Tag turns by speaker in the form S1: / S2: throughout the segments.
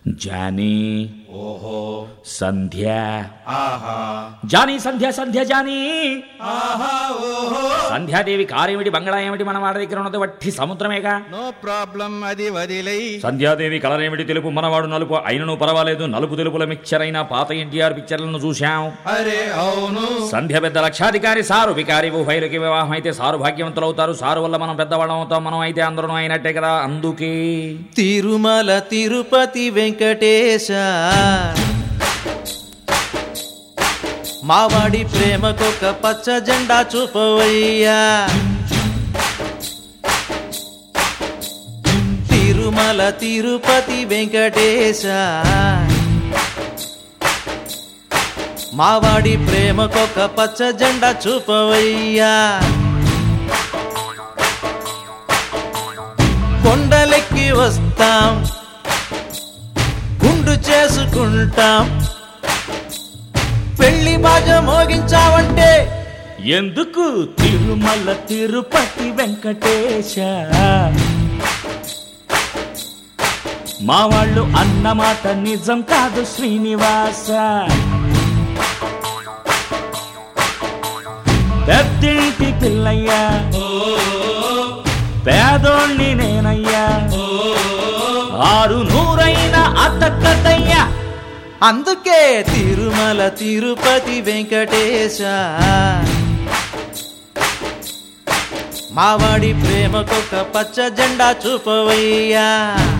S1: Johnny
S2: ఓహో
S1: సంధ్య
S2: ఆహా
S1: Johnny సంధ్య సంధ్య Johnny
S2: ఆహా ఓహో
S1: సంధ్యాదేవి కారేమిటి బంగళా ఏమిటి మన వాడి దగ్గర ఉన్నది వట్టి సముద్రమేగా
S2: నో ప్రాబ్లం అది వదిలై
S1: సంధ్యాదేవి కలర్ ఏమిటి తెలుపు మనవాడు నలుపు అయినను పర్వాలేదు నలుపు తెలుపుల మిక్చర్ అయిన పాత ఎన్టీఆర్ పిక్చర్లను చూశాం
S2: అరే అవును
S1: సంధ్య పెద్ద లక్షాధికారి సారు వికారి ఉభయులకి వివాహం అయితే సారు భాగ్యవంతులు అవుతారు సారు వల్ల మనం పెద్దవాళ్ళం అవుతాం మనం అయితే అందరం అయినట్టే కదా అందుకే
S3: తిరుమల తిరుపతి వెంకటేశ మావాడి ప్రేమకొక పచ్చ జెండా చూపవయ్యా తిరుమల తిరుపతి వెంకటేశ మావాడి ప్రేమకొక పచ్చ జెండా చూపవయ్యా కొండలెక్కి వస్తాం గుండు చేసుకుంటాం పెళ్లి బాజ మోగించావంటే
S1: ఎందుకు తిరుమల తిరుపతి వెంకటేశ మా వాళ్ళు అన్నమాట నిజం కాదు శ్రీనివాస పెద్దింటి పిల్లయ్యా పేదోణ్ణి నేనయ్యా ఆరు నూరైన అతక్కదయ్యా
S3: అందుకే తిరుమల తిరుపతి వెంకటేశ మావాడి ప్రేమకొక పచ్చ జెండా చూపవయ్యా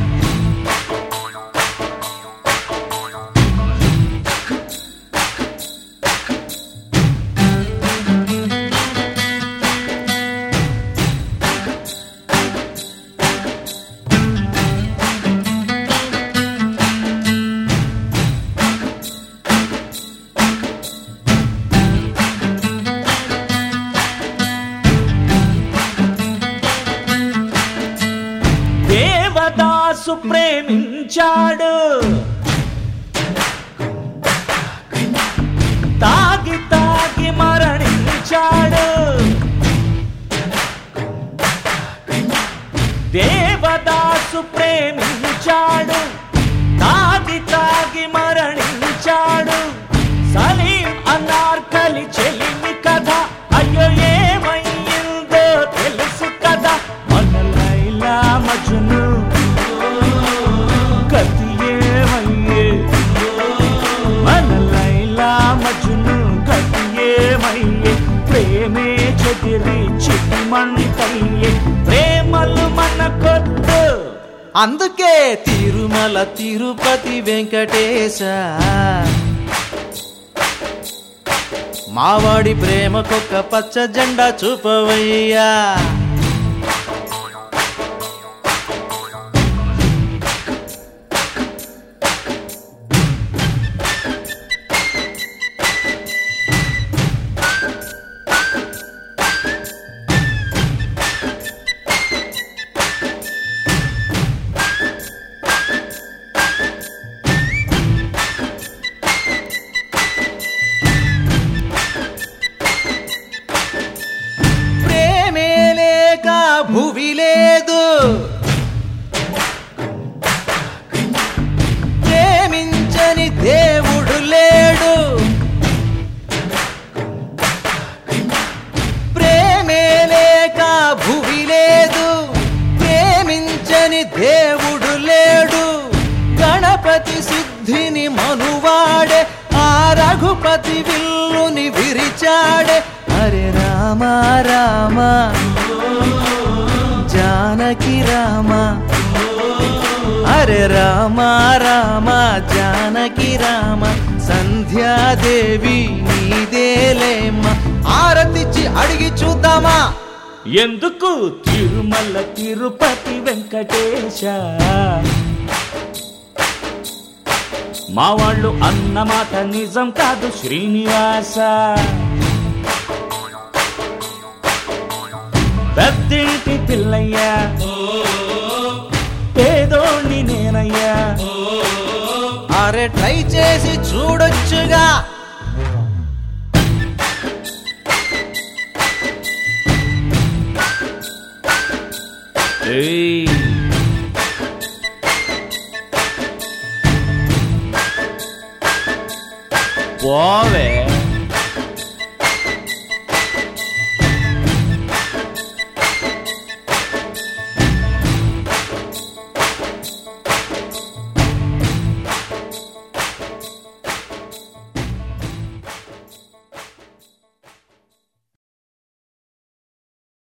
S1: దేవదాసు ప్రేమించాడు తాగి తాగి మరణించాడు దేవదాసు ప్రేమించాడు తాగి తాగి మరణించాడు సలీం అనార్కలి చెలిమి కథ అయ్యో ఏమయ్యిందో తెలుసు కదా మన లైలా మజ్ను గతి ఏమయ్యే మన లైలా మజ్ను గతి ఏమయ్యే ప్రేమే చెదిరి చిటిమంటయ్యే ప్రేమలు మనకొద్దు
S3: అందుకే తిరుమల తిరుపతి వెంకటేశ మావాడి ప్రేమకొక పచ్చ జెండా చూపవయ్యా ప్రేమే లేక భువి లేదు ప్రేమించని దేవుడు లేడు ప్రేమే లేక భువి లేదు ప్రేమించని దేవుడు లేడు గణపతి సిద్ధిని మనువాడే ఆ రఘుపతి విల్లుని విరిచాడే హరే రామ రామ జానకి రామ హరే రామ రామ జానకి రామ సంధ్యాదేవి నీదేలేమ్మ ఆరతిచ్చి అడిగి చూద్దామా
S1: ఎందుకు తిరుమల తిరుపతి వెంకటేశ మా వాళ్ళు అన్నమాట నిజం కాదు శ్రీనివాస పెద్దింటి పిల్లయ్యా పేదోణ్ణి నేనయ్యా
S3: అరే ట్రై చేసి చూడొచ్చుగా
S1: ఏయ్
S3: పోవే